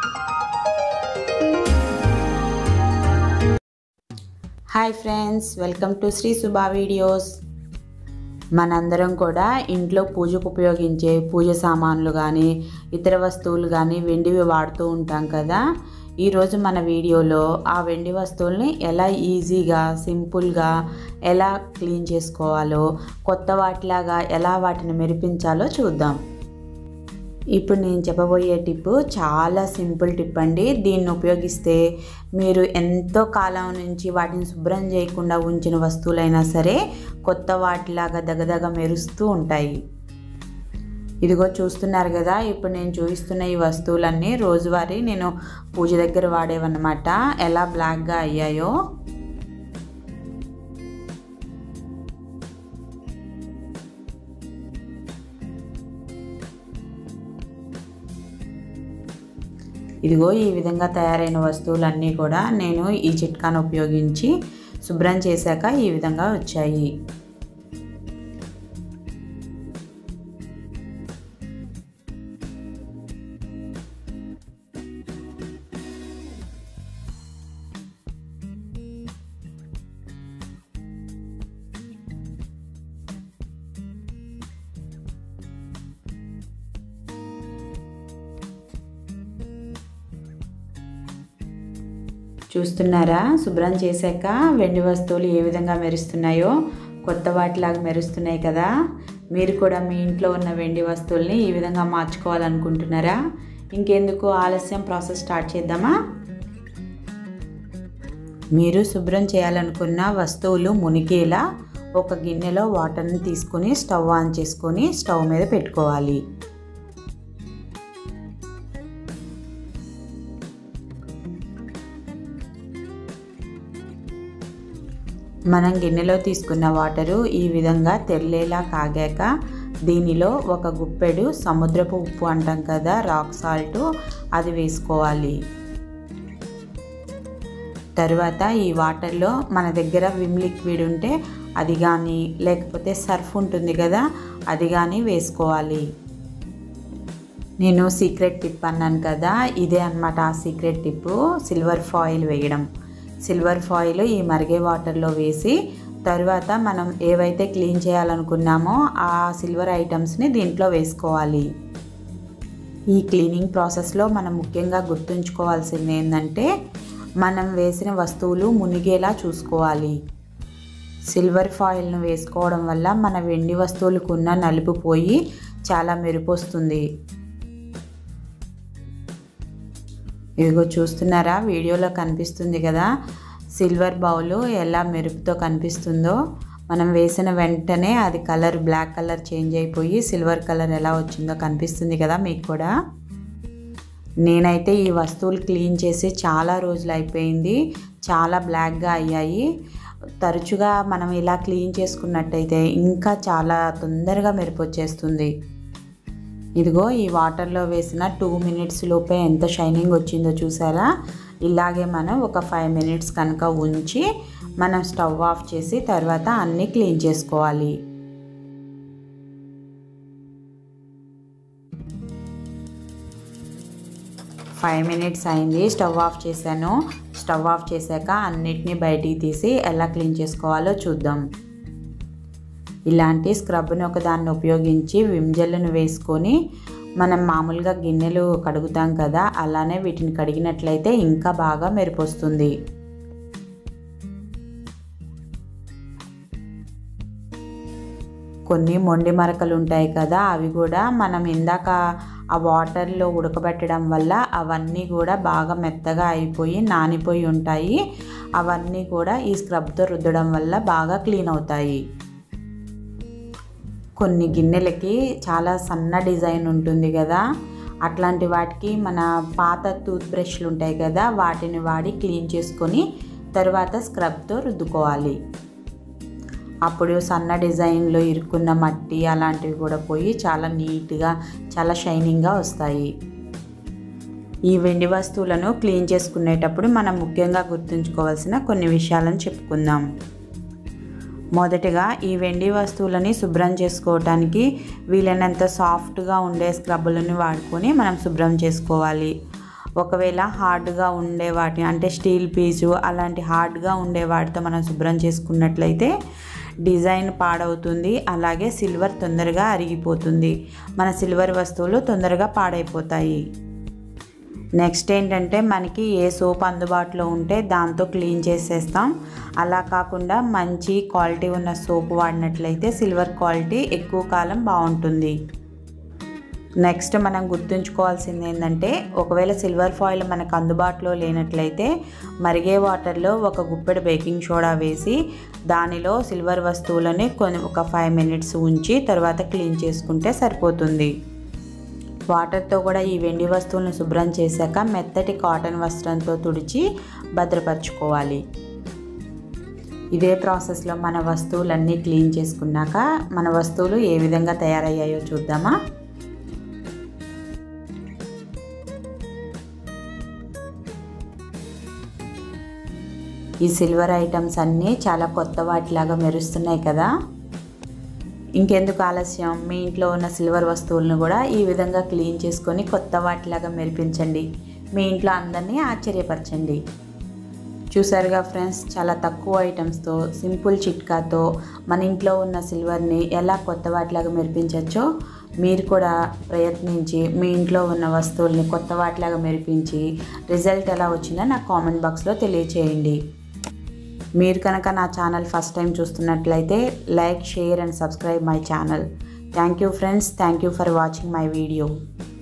hi friends welcome to Sri Subha videos మనందరం కూడా ఇంట్లో పూజకు ఉపయోగించే పూజ సామాన్లు కానీ ఇతర వస్తువులు కానీ వెండివి వాడుతూ ఉంటాం కదా ఈరోజు మన వీడియోలో ఆ వెండి వస్తువుల్ని ఎలా ఈజీగా సింపుల్గా ఎలా క్లీన్ చేసుకోవాలో కొత్త వాటిలాగా ఎలా వాటిని మెరిపించాలో చూద్దాం ఇప్పుడు నేను చెప్పబోయే టిప్ చాలా సింపుల్ టిప్ అండి దీన్ని ఉపయోగిస్తే మీరు ఎంతో కాలం నుంచి వాటిని శుభ్రం చేయకుండా ఉంచిన వస్తువులైనా సరే కొత్త వాటిలాగా దగదగ మెరుస్తూ ఉంటాయి ఇదిగో చూస్తున్నారు కదా ఇప్పుడు నేను చూపిస్తున్న ఈ వస్తువులన్నీ రోజువారీ నేను పూజ దగ్గర వాడేవన్నమాట ఎలా బ్లాక్గా అయ్యాయో ఇదిగో ఈ విధంగా తయారైన వస్తువులన్నీ కూడా నేను ఈ చిట్కాను ఉపయోగించి శుభ్రం చేశాక ఈ విధంగా వచ్చాయి చూస్తున్నారా శుభ్రం చేశాక వెండి వస్తువులు ఏ విధంగా మెరుస్తున్నాయో కొత్త వాటిలాగా మెరుస్తున్నాయి కదా మీరు కూడా మీ ఇంట్లో ఉన్న వెండి వస్తువుల్ని ఈ విధంగా మార్చుకోవాలనుకుంటున్నారా ఇంకెందుకు ఆలస్యం ప్రాసెస్ స్టార్ట్ చేద్దామా మీరు శుభ్రం చేయాలనుకున్న వస్తువులు మునిగేలా ఒక గిన్నెలో వాటర్ని తీసుకొని స్టవ్ ఆన్ చేసుకొని స్టవ్ మీద పెట్టుకోవాలి మనం గిన్నెలో తీసుకున్న వాటరు ఈ విధంగా తెల్లేలా కాగాక దీనిలో ఒక గుప్పెడు సముద్రపు ఉప్పు అంటాం కదా రాక్ సాల్ట్ అది వేసుకోవాలి తరువాత ఈ వాటర్లో మన దగ్గర విమ్ లిక్విడ్ ఉంటే అది కానీ లేకపోతే సర్ఫ్ ఉంటుంది కదా అది కానీ వేసుకోవాలి నేను సీక్రెట్ టిప్ అన్నాను కదా ఇదే అనమాట ఆ సీక్రెట్ టిప్ సిల్వర్ ఫాయిల్ వేయడం సిల్వర్ ఫాయిల్ ఈ మరిగే వాటర్లో వేసి తరువాత మనం ఏవైతే క్లీన్ చేయాలనుకున్నామో ఆ సిల్వర్ ఐటమ్స్ని దీంట్లో వేసుకోవాలి ఈ క్లీనింగ్ ప్రాసెస్లో మనం ముఖ్యంగా గుర్తుంచుకోవాల్సింది ఏంటంటే మనం వేసిన వస్తువులు మునిగేలా చూసుకోవాలి సిల్వర్ ఫాయిల్ను వేసుకోవడం వల్ల మన వెండి వస్తువులకు ఉన్న నలుపు పోయి చాలా మెరుపు వస్తుంది ఇదిగో చూస్తున్నారా వీడియోలో కనిపిస్తుంది కదా సిల్వర్ బౌల్ ఎలా మెరుపుతో కనిపిస్తుందో మనం వేసిన వెంటనే అది కలర్ బ్లాక్ కలర్ చేంజ్ అయిపోయి సిల్వర్ కలర్ ఎలా వచ్చిందో కనిపిస్తుంది కదా మీకు కూడా నేనైతే ఈ వస్తువులు క్లీన్ చేసి చాలా రోజులు అయిపోయింది చాలా బ్లాక్గా అయ్యాయి తరచుగా మనం ఇలా క్లీన్ చేసుకున్నట్టయితే ఇంకా చాలా తొందరగా మెరుపు వచ్చేస్తుంది ఇదిగో ఈ వాటర్లో వేసిన టూ మినిట్స్ లోపే ఎంత షైనింగ్ వచ్చిందో చూసారా ఇలాగే మనం ఒక ఫైవ్ మినిట్స్ కనుక ఉంచి మనం స్టవ్ ఆఫ్ చేసి తర్వాత అన్నీ క్లీన్ చేసుకోవాలి ఫైవ్ మినిట్స్ అయింది స్టవ్ ఆఫ్ చేశాను స్టవ్ ఆఫ్ చేశాక అన్నిటినీ బయటికి తీసి ఎలా క్లీన్ చేసుకోవాలో చూద్దాం ఇలాంటి స్క్రబ్ని ఒకదాన్ని ఉపయోగించి విమ్ జెల్ను వేసుకొని మనం మామూలుగా గిన్నెలు కడుగుతాం కదా అలానే వీటిని కడిగినట్లయితే ఇంకా బాగా మెరుపొస్తుంది కొన్ని మొండి మరకలు ఉంటాయి కదా అవి కూడా మనం ఇందాక ఆ వాటర్లో ఉడకబెట్టడం వల్ల అవన్నీ కూడా బాగా మెత్తగా అయిపోయి నానిపోయి ఉంటాయి అవన్నీ కూడా ఈ స్క్రబ్తో రుద్దడం వల్ల బాగా క్లీన్ అవుతాయి కొన్ని గిన్నెలకి చాలా సన్న డిజైన్ ఉంటుంది కదా అట్లాంటి వాటికి మన పాత టూత్ బ్రష్లు ఉంటాయి కదా వాటిని వాడి క్లీన్ చేసుకొని తర్వాత స్క్రబ్తో రుద్దుకోవాలి అప్పుడు సన్న డిజైన్లో ఇరుక్కున్న మట్టి అలాంటివి కూడా పోయి చాలా నీట్గా చాలా షైనింగ్గా వస్తాయి ఈ వెండి వస్తువులను క్లీన్ చేసుకునేటప్పుడు మనం ముఖ్యంగా గుర్తుంచుకోవాల్సిన కొన్ని విషయాలను చెప్పుకుందాం మొదటిగా ఈ వెండి వస్తువులని శుభ్రం చేసుకోవటానికి వీలైనంత సాఫ్ట్గా ఉండే స్క్రబ్బులను వాడుకొని మనం శుభ్రం చేసుకోవాలి ఒకవేళ హార్డ్గా ఉండే వాటి అంటే స్టీల్ పీసు అలాంటి హార్డ్గా ఉండే వాటితో మనం శుభ్రం చేసుకున్నట్లయితే డిజైన్ పాడవుతుంది అలాగే సిల్వర్ తొందరగా అరిగిపోతుంది మన సిల్వర్ వస్తువులు తొందరగా పాడైపోతాయి నెక్స్ట్ ఏంటంటే మనకి ఏ సోప్ అందుబాటులో ఉంటే దాంతో క్లీన్ చేసేస్తాం అలా కాకుండా మంచి క్వాలిటీ ఉన్న సోప్ వాడినట్లయితే సిల్వర్ క్వాలిటీ ఎక్కువ కాలం బాగుంటుంది నెక్స్ట్ మనం గుర్తుంచుకోవాల్సింది ఏంటంటే ఒకవేళ సిల్వర్ ఫాయిల్ మనకు అందుబాటులో లేనట్లయితే మరిగే వాటర్లో ఒక గుప్పెడు బేకింగ్ సోడా వేసి దానిలో సిల్వర్ వస్తువులని కొన్ని ఒక ఫైవ్ మినిట్స్ ఉంచి తర్వాత క్లీన్ చేసుకుంటే సరిపోతుంది వాటర్తో కూడా ఈ వెండి వస్తువులను శుభ్రం చేశాక మెత్తటి కాటన్ వస్త్రంతో తుడిచి భద్రపరచుకోవాలి ఇదే ప్రాసెస్లో మన వస్తువులన్నీ క్లీన్ చేసుకున్నాక మన వస్తువులు ఏ విధంగా తయారయ్యాయో చూద్దామా ఈ సిల్వర్ ఐటమ్స్ అన్నీ చాలా కొత్త వాటిలాగా మెరుస్తున్నాయి కదా ఇంకెందుకు ఆలస్యం మీ ఇంట్లో ఉన్న సిల్వర్ వస్తువులను కూడా ఈ విధంగా క్లీన్ చేసుకొని కొత్త వాటిలాగా మెరిపించండి మీ ఇంట్లో అందరినీ ఆశ్చర్యపరచండి చూసారుగా ఫ్రెండ్స్ చాలా తక్కువ ఐటమ్స్తో సింపుల్ చిట్కాతో మన ఇంట్లో ఉన్న సిల్వర్ని ఎలా కొత్త వాటిలాగా మెరిపించవచ్చో మీరు కూడా ప్రయత్నించి మీ ఇంట్లో ఉన్న వస్తువుల్ని కొత్త వాటిలాగా మెరిపించి రిజల్ట్ ఎలా వచ్చిందో నాకు కామెంట్ బాక్స్లో తెలియచేయండి మీరు కనుక నా ఛానల్ ఫస్ట్ టైం చూస్తున్నట్లయితే like share and subscribe my channel thank you friends thank you for watching my video